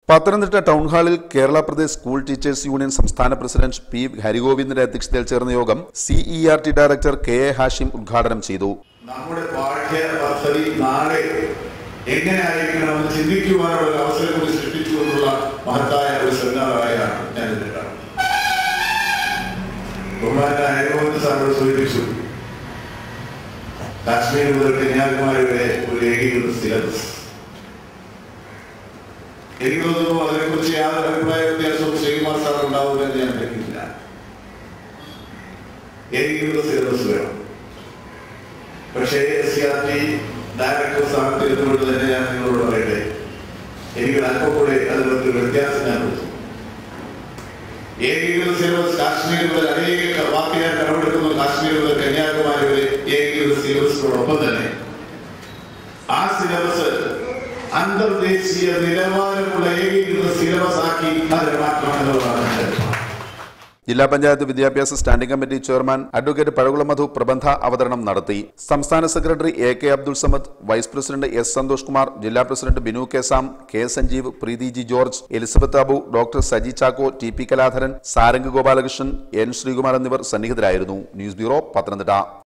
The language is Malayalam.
പത്തനംതിട്ട ടൗൺ ഹാളിൽ Kerala Pradesh school teachers union സംസ്ഥാന പ്രസിഡന്റ് പി ഹരിഗോവിന്ദന്റെ അധ്യക്ഷതയിൽ ചേർന്ന യോഗം CE R T director K A Hashim ഉദ്ഘാടനം ചെയ്തു നമ്മുടെ പാഠ്യ പദ്ധതി നാളെ എങ്ങനെ ആയിരിക്കണമെന്ന് ചിന്തിക്കുവാനുള്ള ഒരു അവസരം കൂടി സൃഷ്ടിച്ചുകൊണ്ടുള്ള മഹത്തായ ഒരു സെമിനാറായാണ് ഞാൻ ഇതിനെ കാണുന്നത് ബഹുമാനായ ഹരിഗോവിന്ദ് സാറിനോട് സൂചിപ്പിച്ചു കാശ്മീർ മുതൽ കന്യാകുമാരി വരെ ഒരു ഏകീകൃത സിലബസ് എനിക്ക് തോന്നുന്നു അതിനെക്കുറിച്ച് യാതൊരു അഭിപ്രായ വ്യത്യാസവും ശ്രീകുമാർ സാർ ഉണ്ടാവുമെന്ന് ഞാൻ കരുതുന്നില്ല ഏകീകൃത സിലബസ് വേണം പക്ഷേ S C R T director സ്ഥാനത്ത് ഇരുന്നുകൊണ്ട് തന്നെ ഞാൻ നിങ്ങളോട് പറയട്ടെ എനിക്ക് അല്പം കൂടെ അതിലൊരു വ്യത്യാസം ഞാൻ കൊടുത്തു ഏകീകൃത സിലബസ് കാശ്മീർ മുതൽ അനേക വാക്ക് ഞാൻ കടമെടുക്കുന്നു കാശ്മീർ മുതൽ കന്യാകുമാരി വരെ ഏകീകൃത സിലബസിനോടൊപ്പം തന്നെ ആ സിലബസ് അന്തർദേശീയ നിലവാരമുള്ള ഏകീകൃത സിലബസ് ആക്കി അതിനെ മാറ്റണമെന്നുള്ളതാണ് എൻ്റെ അഭിപ്രായം. ജില്ലാ പഞ്ചായത്ത് വിദ്യാഭ്യാസ standing committee chairman advocate Pazhakulam Madhu പ്രബന്ധ അവതരണം നടത്തി സംസ്ഥാന secretary A K Abdul Samad vice president S Santhosh Kumar ജില്ലാ president Binu K Sam K Sanjeev Preethi G George Elizabeth Abu doctor Saji Chacko T P Kaladharan Sarang Gopalakrishnan N Sreekumar എന്നിവർ സന്നിഹിതരായിരുന്നു ന്യൂസ് ബ്യൂറോ പത്തനംതിട്ട